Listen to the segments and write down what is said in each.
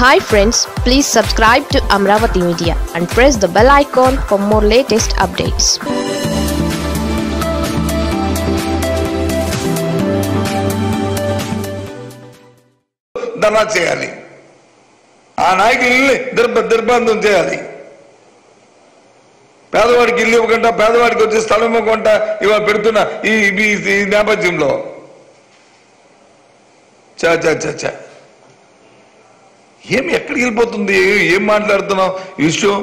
hi friends please subscribe to Amaravati media and press the bell icon for more latest updates dharna చేయాలి ఆ నాయకుల్ని దిర్బ దిర్బంధం చేయాలి పేదవాడికి ఇల్లు ఇవ్వకుండా పేదవాడికి వచ్చి స్థలం ఇవ్వకుండా ఇవాళ పెడుతున్న ఈ ఈ- ఈ నేపథ్యంలో చా చా చా చా ఏం ఎక్కడికి వెళ్ళిపోతుంది ఏం మాట్లాడుతున్నావు ఈ విషయం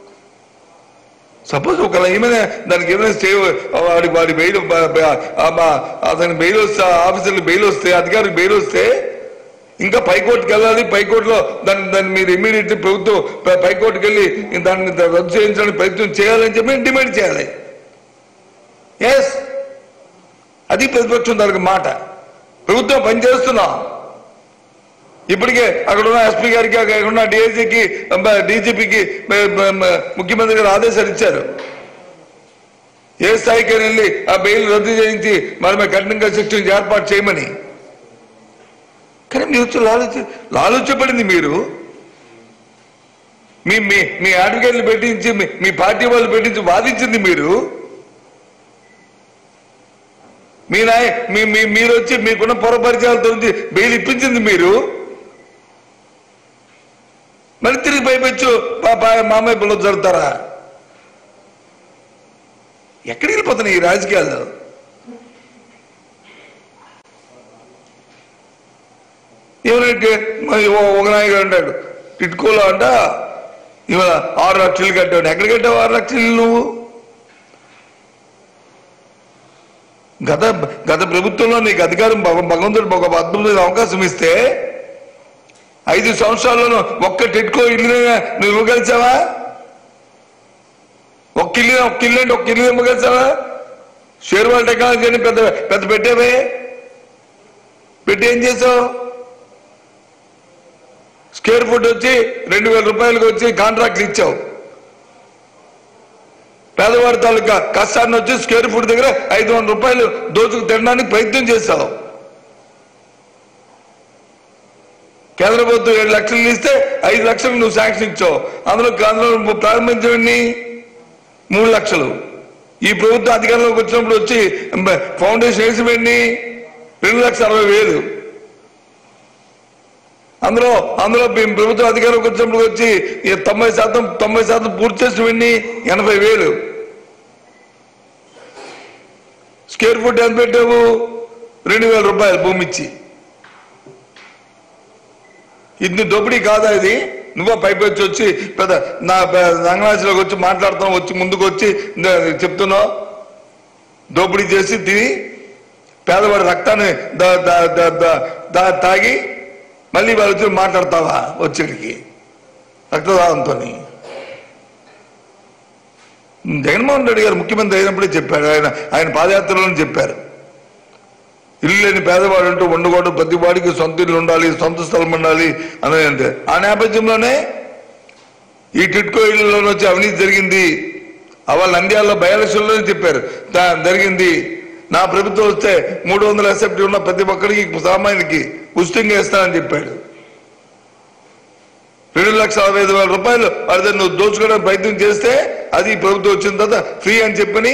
సపోజ్ ఒక ఏమైనా దానికి ఏమైనా స్టే వాడి వాడి బెయిల్ అతని బెయిల్ వస్తే ఆఫీసర్లు బెయిల్ వస్తే అధికారికి బెయిల్ వస్తే ఇంకా పైకోర్టుకి వెళ్ళాలి పైకోర్టులో దాన్ని దాన్ని మీరు ఇమీడియట్ ప్రభుత్వం పై- పైకోర్టుకి వెళ్ళి దాన్ని రద్దు చేయించడానికి ప్రయత్నం చేయాలని చెప్పి డిమాండ్ చేయాలి ఎస్ అది ప్రతిపక్షం దానికి మాట ప్రభుత్వం పనిచేస్తున్నాం ఇప్పటికే అక్కడ ఉన్న ఎస్పీ గారికి అక్కడ ఉన్న డిఐజీకి డీజీపీకి ముఖ్యమంత్రి గారు ఆదేశాలు ఇచ్చారు ఏ స్థాయికి వెళ్ళి ఆ బెయిల్ రద్దు చేయించి మరి మేము కఠినంగా శిక్షణ ఏర్పాటు చేయమని కానీ మీరు వచ్చి లాలుచ లాలుచపడింది మీరు మీ మీ మీ అడ్వకేట్లు పెట్టించి మీ- మీ పార్టీ వాళ్ళు పెట్టించి వాదించింది మీరు మీ నాయ మీ మీ- మీరు వచ్చి మీకున్న పొరపరిచయాలతో నుంచి బెయిల్ ఇప్పించింది మీరు మరి తిరిగి పైపెచ్చు మామయ్య పిల్లలు జరుగుతారా ఎక్కడికి వెళ్ళిపోతున్నాయి ఈ రాజకీయాలు ఏమంటే మరి ఓ- ఒక నాయకుడు అంటాడు టిట్కోలో అంట ఇవాళ ఆరు లక్షలు కట్టాడు ఎక్కడ కట్టావు ఆరు లక్షలు నువ్వు గత గత ప్రభుత్వంలో నీకు అధికారం భగ- భగవంతుడు ఒక అద్భుతమైన అవకాశం ఇస్తే ఐదు సంవత్సరాల్లోనూ ఒక్క టిట్కో ఇల్లు నువ్వు ఇవ్వగలిచావా ఒక్క ఇల్లు ఒక్క ఇల్లు అంటే ఒక్క ఇల్లు ఇవ్వగలిచావా షేర్వాల్ టెక్నాలజీ అని పెద్ద పెద్ద పెట్టావే పెట్టి ఏం చేసావు స్క్వేర్ ఫుట్ వచ్చి రెండు వేల రూపాయలకు వచ్చి కాంట్రాక్ట్లు ఇచ్చావు పేదవాడి తాలూకా కష్టాన్ని వచ్చి స్క్వేర్ ఫుట్ దగ్గర ఐదు వందల రూపాయలు దోచుకు తినడానికి ప్రయత్నం చేశావు కేంద్ర ప్రభుత్వం ఏడు లక్షలు ఇస్తే ఐదు లక్షలు నువ్వు శాంక్షన్ ఇచ్చావు అందులో అందులో నువ్వు ప్రారంభించండి మూడు లక్షలు ఈ ప్రభుత్వం అధికారంలోకి వచ్చినప్పుడు వచ్చి ఫౌండేషన్ వేసి వెండి రెండు లక్షల అరవై వేలు అందులో అందులో మీ ప్రభుత్వం అధికారంలోకి వచ్చినప్పుడు వచ్చి ఈ తొంభై శాతం తొంభై శాతం పూర్తి చేసిన వెండి ఎనభై వేలు స్క్వేర్ ఫుట్ ఎంత పెట్టావు రెండు వేల రూపాయలు భూమి ఇచ్చి ఇది దోపిడీ కాదా ఇది నువ్వు పైకి వచ్చి వచ్చి పెద్ద నా రంగనాథలోకి వచ్చి మాట్లాడుతున్నావు వచ్చి ముందుకు వచ్చి ద- చెప్తున్నావు దోపిడీ చేసి తిని పేదవాడి రక్తాన్ని ద- ద- ద- ద- దా- తాగి మళ్ళీ వాళ్ళు వచ్చి మాట్లాడతావా వచ్చేటికి రక్తదానంతో జగన్మోహన్ రెడ్డి గారు ముఖ్యమంత్రి అయినప్పుడే చెప్పారు ఆయన ఆయన పాదయాత్రలో చెప్పారు ఇల్లు లేని పేదవాడు అంటూ ఉండకూడదు ప్రతి వాడికి సొంత ఇల్లు ఉండాలి సొంత స్థలం ఉండాలి అని అంటే ఆ నేపథ్యంలోనే ఈ టిట్కో ఇళ్లలో వచ్చి అవినీతి జరిగింది వాళ్ళ నంద్యాలలో బయాలక్ష్యంలోనే చెప్పారు దా- జరిగింది నా ప్రభుత్వం వస్తే మూడు వందల ఎస్ఎఫ్టీ ఉన్న ప్రతి ఒక్కరికి సామాన్యునికి ఉచితంగా ఇస్తానని చెప్పాడు రెండు లక్షల అరవై ఐదు వేల రూపాయలు అదే నువ్వు దోచుకోవడానికి ప్రయత్నం చేస్తే అది ఈ ప్రభుత్వం వచ్చిన తర్వాత ఫ్రీ అని చెప్పని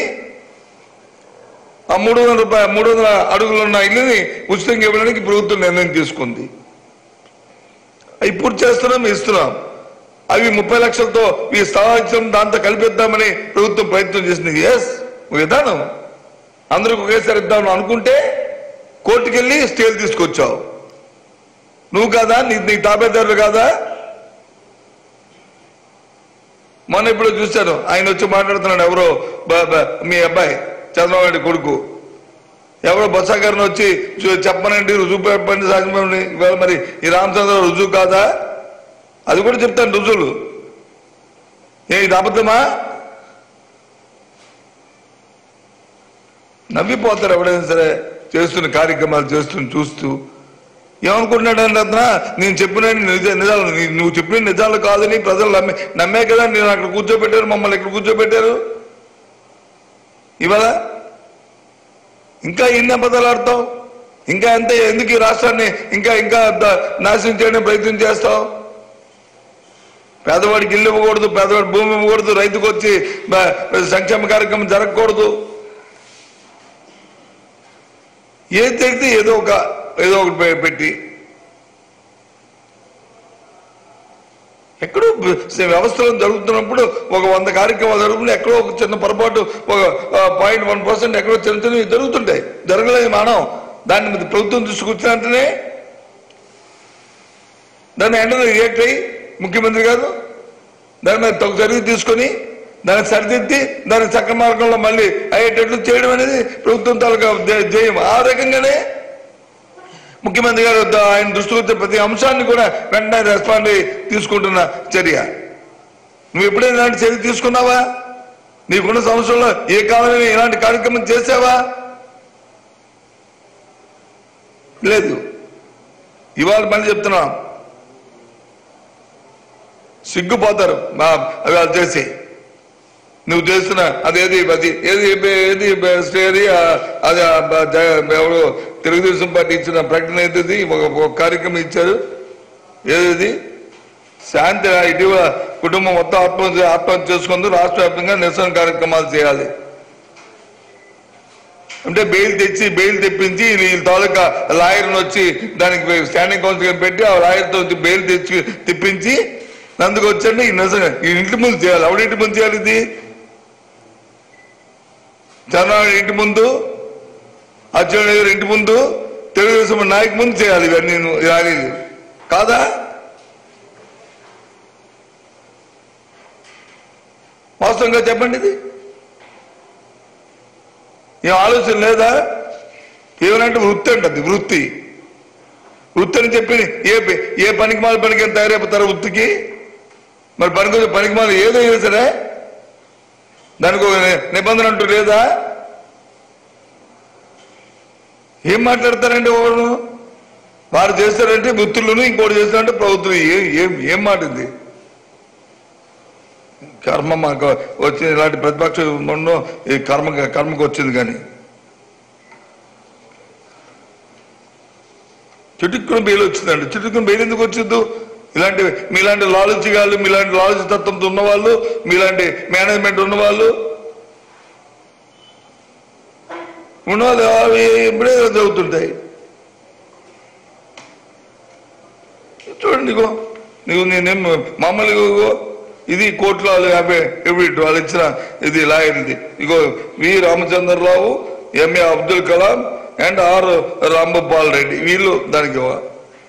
ఆ మూడు వందల రూపాయలు మూడు వందల అడుగులు ఉన్న ఇల్లుని ఉచితంగా ఇవ్వడానికి ప్రభుత్వం నిర్ణయం తీసుకుంది అవి పూర్తి చేస్తున్నాం ఇస్తున్నాం అవి ముప్పై లక్షలతో ఈ స్థలాలు ఇచ్చిన దాంతో కలిపిద్దామని ప్రభుత్వం ప్రయత్నం చేసింది ఎస్ విధానం అందరికి ఒకేసారి ఇద్దామని అనుకుంటే కోర్టుకు వెళ్ళి స్టేలు తీసుకొచ్చావు నువ్వు కాదా నీ నీ తాబేదారులు కాదా మొన్న ఇప్పుడు చూశాను ఆయన వచ్చి మాట్లాడుతున్నాడు ఎవరో బ- బ- మీ అబ్బాయి చంద్రబాబు నాయుడు కొడుకు ఎవరో బొత్స గారిని వచ్చి చూ- చెప్పనండి రుజువు చెప్పండి సాధ్యమండి ఇవాళ మరి ఈ రామచంద్ర రుజువు కాదా అది కూడా చెప్తాను రుజువులు ఏ ఇది అబద్ధమా నవ్విపోతారు ఎవడైనా సరే చేస్తున్న కార్యక్రమాలు చేస్తున్న చూస్తూ ఏమనుకుంటున్నాడు అంటే రత్న నేను చెప్పిన నిజ నిజాలు నీ- నువ్వు చెప్పిన నిజాలు కాదని ప్రజలు నమ్మే నమ్మే కదా నేను అక్కడ కూర్చోబెట్టారు మమ్మల్ని ఇక్కడ కూర్చోబెట్టారు ఇవాళ ఇంకా ఎన్ని అబద్ధాలు ఆడతావు ఇంకా ఎంత ఎందుకు ఈ రాష్ట్రాన్ని ఇంకా ఇంకా ద- నాశనం చేయడానికి ప్రయత్నం చేస్తావు పేదవాడికి ఇల్లు ఇవ్వకూడదు పేదవాడి భూమి ఇవ్వకూడదు రైతుకు వచ్చి బ- సంక్షేమ కార్యక్రమం జరగకూడదు ఏది తెలిస్తే ఏదో ఒక ఏదో ఒకటి పె- పెట్టి ఎక్కడో బ- వ్యవస్థలో జరుగుతున్నప్పుడు ఒక వంద కార్యక్రమాలు జరుగుతుంది ఎక్కడో ఒక చిన్న పొరపాటు ఒక పాయింట్ వన్ పర్సెంట్ ఎక్కడో చిన్న చిన్నవి జరుగుతుంటాయి జరగలేదు మానవం దాన్ని మీద ప్రభుత్వం తీసుకొచ్చినట్టునే దాన్ని వెంటనే రియాక్ట్ అయ్యి ముఖ్యమంత్రి గారు దాని మీద తగు చర్య తీసుకొని దాన్ని సరిదిద్ది దాన్ని చక్ర మార్గంలో మళ్ళీ అయ్యేటట్లు చేయడం అనేది ప్రభుత్వం తాలూకా ధ్యే- ధ్యేయం ఆ రకంగానే ముఖ్యమంత్రి గారు ద- ఆయన దృష్టికి వచ్చే ప్రతి అంశాన్ని కూడా వెంటనే రెస్పాండ్ అయ్యి తీసుకుంటున్న చర్య నువ్వు ఎప్పుడైనా ఇలాంటి చర్య తీసుకున్నావా నీకున్న సంవత్సరంలో ఏ కాలంలో ఇలాంటి కార్యక్రమం చేసావా లేదు ఇవాళ మళ్ళీ చెప్తున్నాం సిగ్గుపోతారు మా అవి వాళ్ళు చేసి నువ్వు చేస్తున్న అదేది అది ఏది ఏది స్టే అది ఆ, అది ఆ, బ- జ- ఎవరు తెలుగుదేశం పార్టీ ఇచ్చిన ప్రకటన ఏది ఒక ఒక కార్యక్రమం ఇచ్చారు ఏది శాంతి ఇటీవల కుటుంబం మొత్తం ఆత్మహత్య ఆత్మహత్య చేసుకుంటూ రాష్ట్ర వ్యాప్తంగా నిరసన కార్యక్రమాలు చేయాలి అంటే బెయిల్ తెచ్చి బెయిల్ తెప్పించి వీళ్ళ తాలూకా లాయర్ని వచ్చి దానికి స్టాండింగ్ కౌన్సిల్ పెట్టి ఆ లాయర్తో వచ్చి బెయిల్ తెచ్చి తెప్పించి నందుకు వచ్చండి ఈ నిరసన ఈ ఇంటి ముందు చేయాలి ఎవడి ఇంటి ముందు చేయాలి ఇది చంద్రబాబు ఇంటి ముందు అచ్చెన్నాయుడు గారి ఇంటి ముందు తెలుగుదేశం నాయకు ముందు చేయాలి ఇవన్నీ ఈ ర్యాలీలు కాదా వాస్తవంగా చెప్పండి ఇది ఏం ఆలోచన లేదా ఏమనంటే వృత్తి అంటది వృత్తి వృత్తి అని చెప్పి ఏ ఏ పనికి మాల పనికి ఎంత తయారైపోతారు వృత్తికి మరి పనికి పనికి మాల ఏదైనా సరే దానికి ఒక ని- నిబంధన అంటూ లేదా ఏం మాట్లాడతారండి ఒకరు వారు చేస్తారంటే వృత్తులను ఇంకోటి చేస్తారంటే ప్రభుత్వం ఏం ఏం ఏం మాట ఇది కర్మ మాకు వచ్చింది ఇలాంటి ప్రతిపక్ష ఉండడం ఈ కర్మ కర్మకు వచ్చింది కానీ చిటుక్కున బెయిల్ వచ్చిందండి చిటుక్కున బెయిల్ ఎందుకు వచ్చింది ఇలాంటి మీలాంటి లాలచి గాళ్ళు మీలాంటి లాలచి తత్వంతో ఉన్నవాళ్ళు మీలాంటి మేనేజ్మెంట్ ఉన్నవాళ్ళు ఉన్నవాళ్ళు అవి ఇప్పుడే జరుగుతుంటాయి చూడండి ఇగో నీకు నేనేం మామూలుగా ఇగో ఇది కోర్టులో వాళ్ళు యాభై ఎవిట్ వాళ్ళు ఇచ్చిన ఇది లాయర్ ఇది ఇగో V Ramachandrarao MA Abdul Kalam and R Rambhupal Reddy వీళ్ళు దానికి ఇవ్వ-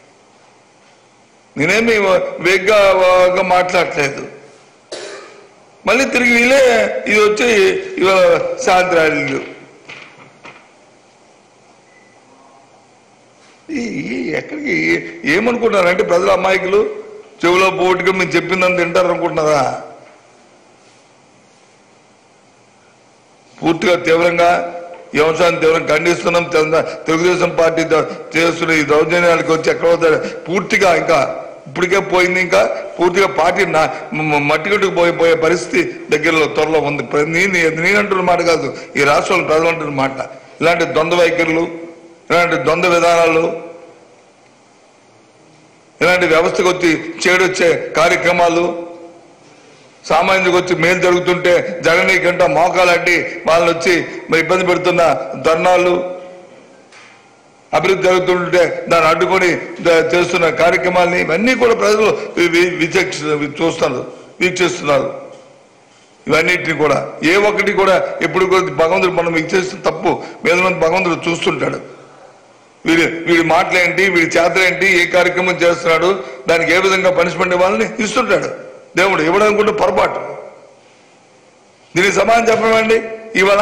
నేనేమి వేగ్గా గా మాట్లాడలేదు మళ్ళీ తిరిగి వీళ్ళే ఇది వచ్చి ఇవాళ సాయంత్రాలు ఈ- ఈ ఎక్కడికి ఏ- ఏమనుకుంటున్నారంటే ప్రజల అమాయకులు చెవిలో పోటుగా మేము చెప్పిందని తింటారు అనుకుంటున్నారా పూర్తిగా తీవ్రంగా ఈ అంశాన్ని తీవ్రంగా ఖండిస్తున్నాం తెలంగాణ తెలుగుదేశం పార్టీ ద- చేస్తున్న ఈ దౌర్జన్యాలకు వచ్చి ఎక్కడో ద- పూర్తిగా ఇంకా ఇప్పటికే పోయింది ఇంకా పూర్తిగా పార్టీ నా మ- మట్టిగట్టుకు పోయి పోయే పరిస్థితి దగ్గరలో త్వరలో ఉంది ప్ర- నీ నీ- నేనంటున్న మాట కాదు ఈ రాష్ట్రంలో ప్రజలు అంటున్న మాట ఇలాంటి ద్వంద్వ వైఖరులు ఇలాంటి ద్వంద్వ విధానాలు ఇలాంటి వ్యవస్థకు వచ్చి చేడొచ్చే కార్యక్రమాలు సామాన్యులకు వచ్చి మేలు జరుగుతుంటే జగనీకంట మోకాలంటి వాళ్ళని వచ్చి మరి ఇబ్బంది పెడుతున్న ధర్నాలు అభివృద్ధి జరుగుతుంటే దాన్ని అడ్డుకొని ద- చేస్తున్న కార్యక్రమాలని ఇవన్నీ కూడా ప్రజలు వి- వి- విచక్ష చూస్తున్నారు వీక్షిస్తున్నారు ఇవన్నిటిని కూడా ఏ ఒక్కటి కూడా ఎప్పుడు కూడా భగవంతుడు మనం వీక్షిస్తున్న తప్పు మీద మంది భగవంతుడు చూస్తుంటాడు వీడి వీడి మాటలేంటి వీడి చేతలేంటి ఏ కార్యక్రమం చేస్తున్నాడు దానికి ఏ విధంగా పనిష్మెంట్ ఇవ్వాలని ఇస్తుంటాడు దేవుడు ఇవ్వడనుకుంటే పొరపాటు దీనికి సమాధానం చెప్పమండి ఇవాళ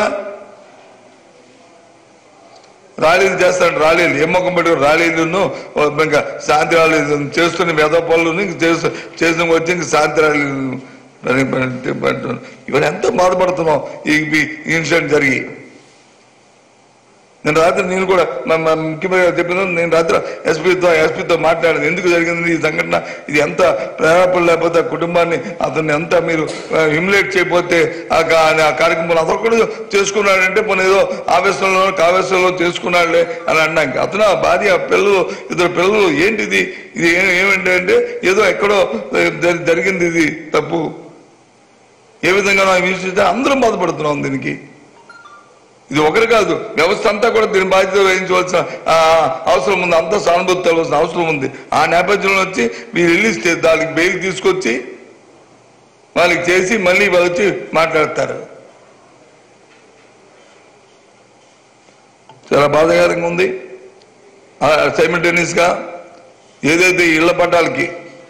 ర్యాలీలు చేస్తాడు ర్యాలీలు ఏ మొక్కం పెట్టుకుని ర్యాలీలను ఓ ఇంకా శాంతి ర్యాలీలు చేస్తున్న మెద పనులు చేస్తూ చేసిన వచ్చి ఇంక శాంతి ర్యాలీలు మరి మరి ఇవాళ ఎంతో బాధపడుతున్నాం ఈ ఈ ఇన్సిడెంట్ జరిగి నేను రాత్రి నేను కూడా మా- మా ముఖ్యమంత్రి గారు చెప్పిన నేను రాత్రి ఎస్పీతో ఎస్పీతో మాట్లాడాను ఎందుకు జరిగింది ఈ సంఘటన ఇది ఎంత ప్రేరేపణ లేకపోతే ఆ కుటుంబాన్ని అతన్ని ఎంత మీరు హిమ్యులేట్ చేయకపోతే ఆ కా- ఆ కార్యక్రమం అతను కూడా చేసుకున్నాడంటే మన ఏదో ఆవేశంలో కావేశంలో చేసుకున్నాడులే అని అన్నాక అతను ఆ భార్య ఆ పిల్లలు ఇద్దరు పిల్లలు ఏంటిది ఇది ఏ- ఏమిటి అంటే ఏదో ఎక్కడో జరి- జరిగింది ఇది తప్పు ఏ విధంగా నాకు విశ్వసిస్తే అందరం బాధపడుతున్నాం దీనికి ఇది ఒకరు కాదు వ్యవస్థ అంతా కూడా దీని బాధ్యత వహించవలసిన ఆ, అవసరం ఉంది అంతా సానుభూతి తెలవలసిన అవసరం ఉంది ఆ నేపథ్యంలో వచ్చి మీరు రిలీజ్ చే- దానికి బెయిల్ తీసుకొచ్చి వాళ్ళకి చేసి మళ్ళీ వాళ్ళు వచ్చి మాట్లాడతారు చాలా బాధాకరంగా ఉంది సైమిల్టేనియస్ గా ఏదైతే ఇళ్ల పట్టాలకి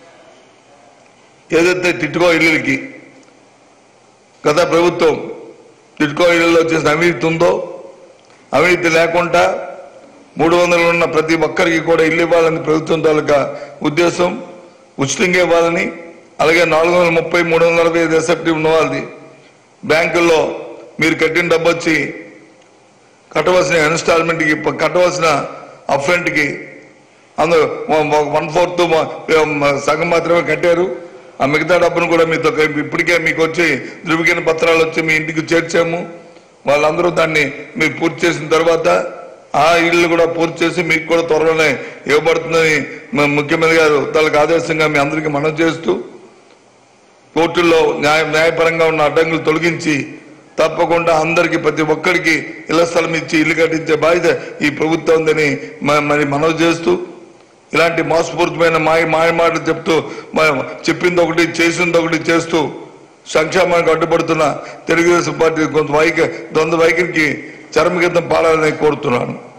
ఏదైతే టిట్టుకో ఇళ్ళకి గత ప్రభుత్వం టిట్కో ఇళ్లలో చేసిన అవినీతి ఉందో అవినీతి లేకుండా మూడు వందలు ఉన్న ప్రతి ఒక్కరికి కూడా ఇల్లు ఇవ్వాలని ప్రభుత్వం తాలూకా ఉద్దేశం ఉచితంగా ఇవ్వాలని అలాగే నాలుగు వందల ముప్పై మూడు వందల నలభై ఐదు ఎస్ఎఫ్టీ ఉన్న వాళ్ళది బ్యాంకుల్లో మీరు కట్టిన డబ్బు వచ్చి కట్టవలసిన ఇన్స్టాల్మెంట్కి ప- కట్టవలసిన అప్ఫ్రంట్కి అందులో వన్ ఫోర్త్ సగం మాత్రమే కట్టారు ఆ మిగతా డబ్బును కూడా మీతో కలిపి ఇప్పటికే మీకు వచ్చి ధృవీకరణ పత్రాలు వచ్చి మీ ఇంటికి చేర్చాము వాళ్ళందరూ దాన్ని మీరు పూర్తి చేసిన తర్వాత ఆ ఇళ్ళు కూడా పూర్తి చేసి మీకు కూడా త్వరలోనే ఇవ్వబడుతుందని మ- ముఖ్యమంత్రి గారు తనకు ఆదేశంగా మీ అందరికీ మనం చేస్తూ కోర్టుల్లో న్యాయ న్యాయపరంగా ఉన్న అడ్డంకులు తొలగించి తప్పకుండా అందరికీ ప్రతి ఒక్కరికి ఇళ్ల స్థలం ఇచ్చి ఇల్లు కట్టించే బాధ్యత ఈ ప్రభుత్వం ఉందని మ- మరి మనవి చేస్తూ ఇలాంటి మోసపూరితమైన మాయ మాయ మాటలు చెప్తూ మ- చెప్పింది ఒకటి చేసింది ఒకటి చేస్తూ సంక్షేమానికి అడ్డుపడుతున్న తెలుగుదేశం పార్టీ కొంత వైఖ ద్వంద్వ వైఖరికి చరమగీతం పాడాలని కోరుతున్నాను